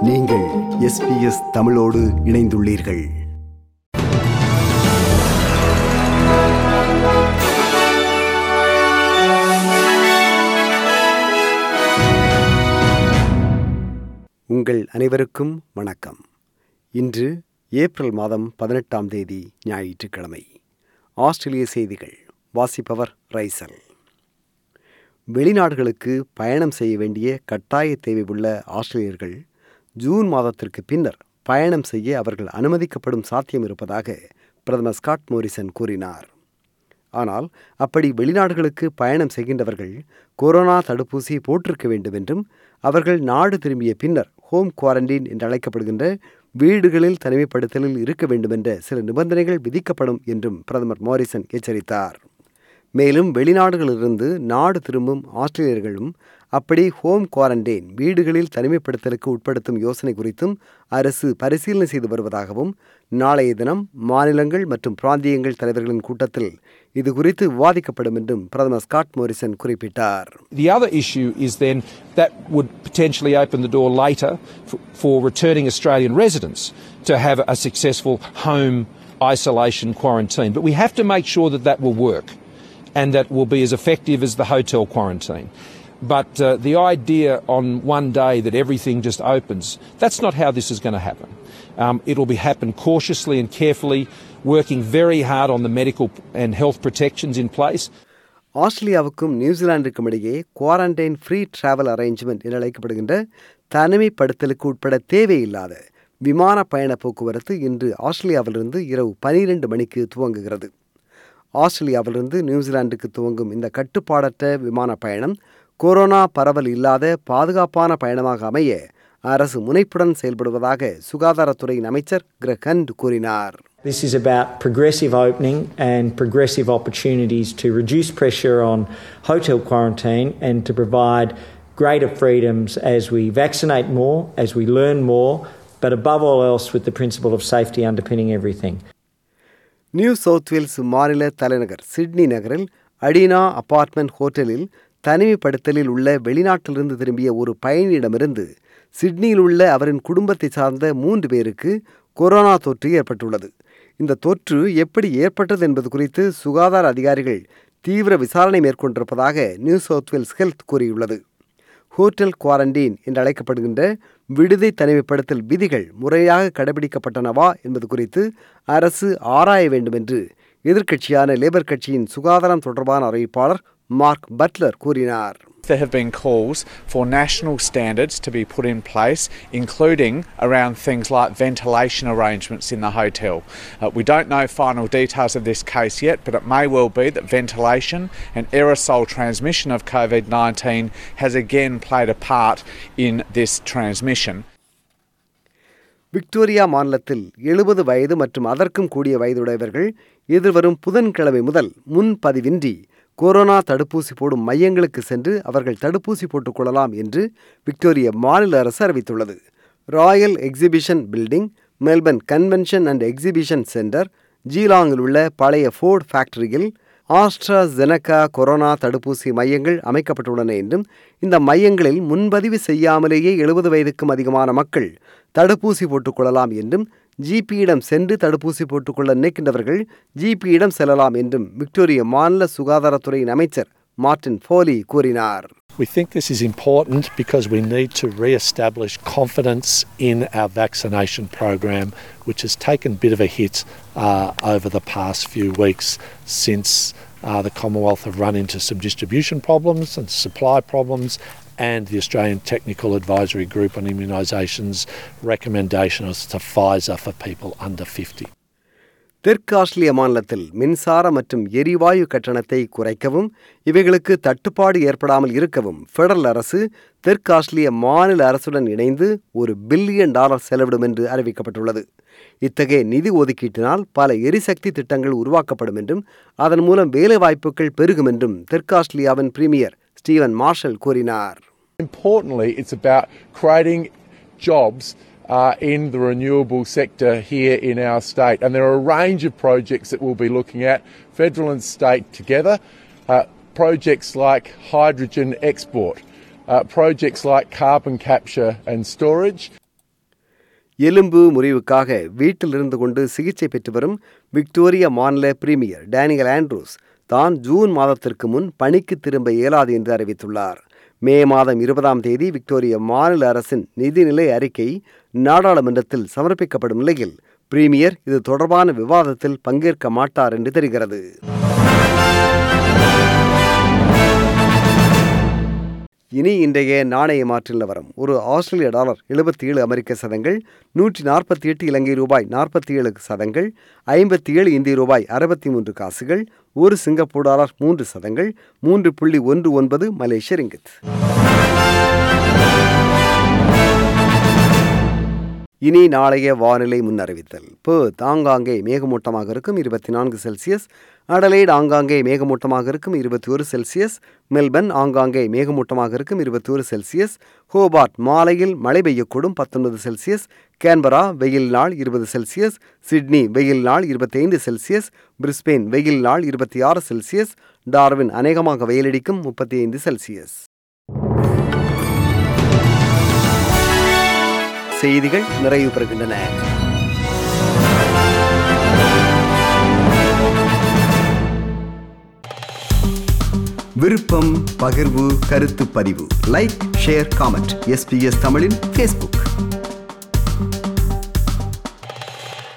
நீங்கள் எஸ்பிஎஸ் தமிழோடு இணைந்துள்ளீர்கள் உங்கள் அனைவருக்கும் வணக்கம் இன்று ஏப்ரல் மாதம் பதினெட்டாம் தேதி ஞாயிற்றுக்கிழமை ஆஸ்திரேலிய செய்திகள் வாசிப்பவர் ரைசல் வெளிநாடுகளுக்கு பயணம் செய்ய வேண்டிய கட்டாய தேவை உள்ள ஆஸ்திரேலியர்கள் ஜூன் மாதத்திற்கு பின்னர் பயணம் செய்ய அவர்கள் அனுமதிக்கப்படும் சாத்தியம் இருப்பதாக பிரதமர் ஸ்காட் மோரிசன் கூறினார் ஆனால் அப்படி வெளிநாடுகளுக்கு பயணம் செய்கின்றவர்கள் கொரோனா தடுப்பூசி போட்டிருக்க வேண்டும் என்றும் அவர்கள் நாடு திரும்பிய பின்னர் ஹோம் குவாரண்டைன் என்று அழைக்கப்படுகின்ற வீடுகளில் தனிமைப்படுத்தலில் இருக்க வேண்டும் என்ற சில நிபந்தனைகள் விதிக்கப்படும் என்றும் பிரதமர் மோரிசன் எச்சரித்தார் மேலும் வெளிநாடுகளிலிருந்து நாடு திரும்பும் ஆஸ்திரேலியர்களும் அப்படி ஹோம் குவாரண்டைன் வீடுகளில் தனிமைப்படுத்தலுக்கு உட்படுத்தும் யோசனை குறித்தும் அரசு பரிசீலனை செய்து வருவதாகவும் நாளைய தினம் மாநிலங்கள் மற்றும் பிராந்தியங்கள் தலைவர்களின் கூட்டத்தில் இது குறித்து விவாதிக்கப்படும் என்றும் பிரதமர் ஸ்காட் மோரிசன் குறிப்பிட்டார் The other issue is then that would potentially open the door later for, for returning Australian residents to have a successful home isolation quarantine. But we have to make sure that that will work and that will be as effective as the hotel quarantine. But uh, the idea on one day that everything just opens, that's not how this is going to happen. Um, it'll be happen cautiously and carefully, working very hard on the medical and health protections in place. ஆஸ்திரேலியாவுக்கும் நியூசிலாந்துக்கும் இடையே quarantine free travel arrangement என அழைக்கப்படுகின்ற தனிமைப்படுத்தலுக்கு உட்பட தேவையில்லாத விமான பயண போக்குவரத்து இன்று ஆஸ்திரேலியாவிலிருந்து இரவு பனிரெண்டு மணிக்கு துவங்குகிறது ஆஸ்திரேலியாவிலிருந்து நியூசிலாந்துக்கு துவங்கும் இந்த கட்டுப்பாடற்ற விமான பயணம் கொரோனா பரவல் இல்லாத பாதுகாப்பான பயணமாக அமைய அரசு முனைப்புடன் செயல்படுவதாக சுகாதாரத்துறையின் அமைச்சர் கிரகண்ட் கூறினார் This is about progressive opening and progressive opportunities to reduce pressure on hotel quarantine and to provide greater freedoms as we vaccinate more, as we learn more, but above all else with the principle of safety underpinning everything. New South Wales மாநில தலைநகர் Sydney நகரில் அடினா apartment ஹோட்டலில் தனிமைப்படுத்தலில் உள்ள வெளிநாட்டிலிருந்து திரும்பிய ஒரு பயணியிடமிருந்து சிட்னியில் உள்ள அவரின் குடும்பத்தை சார்ந்த மூன்று பேருக்கு கொரோனா தொற்று ஏற்பட்டுள்ளது இந்த தொற்று எப்படி ஏற்பட்டது என்பது குறித்து சுகாதார அதிகாரிகள் தீவிர விசாரணை மேற்கொண்டிருப்பதாக நியூ சவுத் வேல்ஸ் ஹெல்த் கூறியுள்ளது ஹோட்டல் குவாரண்டைன் என்று அழைக்கப்படுகின்ற விடுதி தனிமைப்படுத்தல் விதிகள் முறையாக கடைபிடிக்கப்பட்டனவா என்பது குறித்து அரசு ஆராய வேண்டும் என்று எதிர்க்கட்சியான லேபர் கட்சியின் சுகாதாரம் தொடர்பான அறிவிப்பாளர் மார்க் பட்லர் கூறினார் There have been calls for national standards to be put in place, including around things like ventilation arrangements in the hotel. Uh, we don't know final details of this case yet, but it may well be that ventilation and aerosol transmission of COVID 19 has again played a part in this transmission. Victoria மாநிலத்தில் எழுபது வயது மற்றும் அதற்கும் கூடிய வயதுடையவர்கள் எதிர்வரும் புதன்கிழமை முதல் முன்பதிவின்றி corona தடுப்பூசி போடும் மையங்களுக்கு சென்று அவர்கள் தடுப்பூசி போட்டுக் கொள்ளலாம் என்று விக்டோரிய மாநில அரசு அறிவித்துள்ளது Royal Exhibition Building Melbourne Convention and Exhibition Centre ஜீலாங்கில் உள்ள பழைய ஃபோர்ட் ஃபேக்டரியில் ஆஸ்ட்ராஜெனகா கொரோனா தடுப்பூசி மையங்கள் அமைக்கப்பட்டுள்ளன என்றும் இந்த மையங்களில் முன்பதிவு செய்யாமலேயே எழுபது வயதுக்கும் அதிகமான மக்கள் தடுப்பூசி போட்டுக்கொள்ளலாம் என்றும் ஜிபியிடம் சென்று தடுப்பூசி போட்டுக்கொள்ள நினைக்கின்றவர்கள் ஜிபியிடம் செல்லலாம் என்றும் விக்டோரிய மாநில சுகாதாரத்துறையின் அமைச்சர் மார்டின் ஃபோலி கூறினார் We think this is important because we need to re establish confidence in our vaccination program, which has taken a bit of a hit uh, over the past few weeks since uh, the Commonwealth have run into some distribution problems and supply problems. And the Australian Technical Advisory Group on Immunisations recommendation is to Pfizer for people under 50. தெற்கு ஆஸ்திரேலிய மாநிலத்தில் மின்சார மற்றும் எரிவாயு கட்டணத்தை குறைக்கவும் இவைகளுக்கு தட்டுப்பாடு ஏற்படாமல் இருக்கவும் ஃபெடரல் அரசு தெற்கு ஆஸ்திரேலிய மாநில அரசுடன் இணைந்து ஒரு பில்லியன் டாலர் செலவிடும் என்று அறிவிக்கப்பட்டுள்ளது இத்தகைய நிதி ஒதுக்கீட்டினால் பல எரிசக்தி திட்டங்கள் உருவாக்கப்படும் என்றும் அதன் மூலம் வேலைவாய்ப்புகள் பெருகும் என்றும் தெற்கு ஆஸ்திரேலியாவின் பிரீமியர் ஸ்டீவன் மார்ஷல் கூறினார் Importantly, it's about creating jobs uh, in the renewable sector here in our state. And there are a range of projects that we'll be looking at, federal and state together. Uh, projects like hydrogen export, uh, projects like carbon capture and storage. எலும்பு முறிவுக்காக வீட்டில் இருந்து கொண்டு சிகிச்சை பெற்று வரும் Victoria மாநில premier Daniel Andrews தான் June மாதத்திற்கு முன் பணிக்கு திரும்ப இயலாது என்று அறிவித்துள்ளார் மே மாதம் இருபதாம் தேதி விக்டோரியா மாநில அரசின் நிதிநிலை அறிக்கை நாடாளுமன்றத்தில் சமர்ப்பிக்கப்படும் நிலையில் பிரீமியர் இது தொடர்பான விவாதத்தில் பங்கேற்க மாட்டார் என்று தெரிகிறது இனி இன்றைய நாணய மாற்று நிலவரம் ஒரு ஆஸ்திரேலிய டாலர் எழுபத்தி ஏழு அமெரிக்க சதங்கள் நூற்றி நாற்பத்தி எட்டு இலங்கை ரூபாய் நாற்பத்தி ஏழு சதங்கள் ஐம்பத்தி ஏழு இந்திய ரூபாய் அறுபத்தி மூன்று காசுகள் ஒரு சிங்கப்பூர் டாலர் மூன்று சதங்கள் மூன்று புள்ளி ஒன்று ஒன்பது மலேசிய ரிங்கித் இனி நாளைய வானிலை முன்னறிவித்தல் பேர்த் ஆங்காங்கே மேகமூட்டமாக இருக்கும் இருபத்தி நான்கு செல்சியஸ் அடலைட் ஆங்காங்கே மேகமூட்டமாக இருக்கும் இருபத்தி ஒரு செல்சியஸ் மெல்பர்ன் ஆங்காங்கே மேகமூட்டமாக இருக்கும் இருபத்தி ஒரு செல்சியஸ் ஹோபார்ட் மாலையில் மழை பெய்யக்கூடும் பத்தொன்பது செல்சியஸ் கேன்பரா வெயில் நாள் இருபது செல்சியஸ் சிட்னி வெயில் நாள் இருபத்தைந்து செல்சியஸ் பிரிஸ்பெயின் வெயில் நாள் இருபத்தி ஆறு செல்சியஸ் டார்வின் அநேகமாக வெயிலடிக்கும் முப்பத்தி ஐந்து செல்சியஸ் செய்திகள் நிறைவு பெறுகின்றன விருப்பம் பகிர்வு கருத்து பதிவு லைக் ஷேர் காமெண்ட் எஸ்பிஎஸ் தமிழின் ஃபேஸ்புக்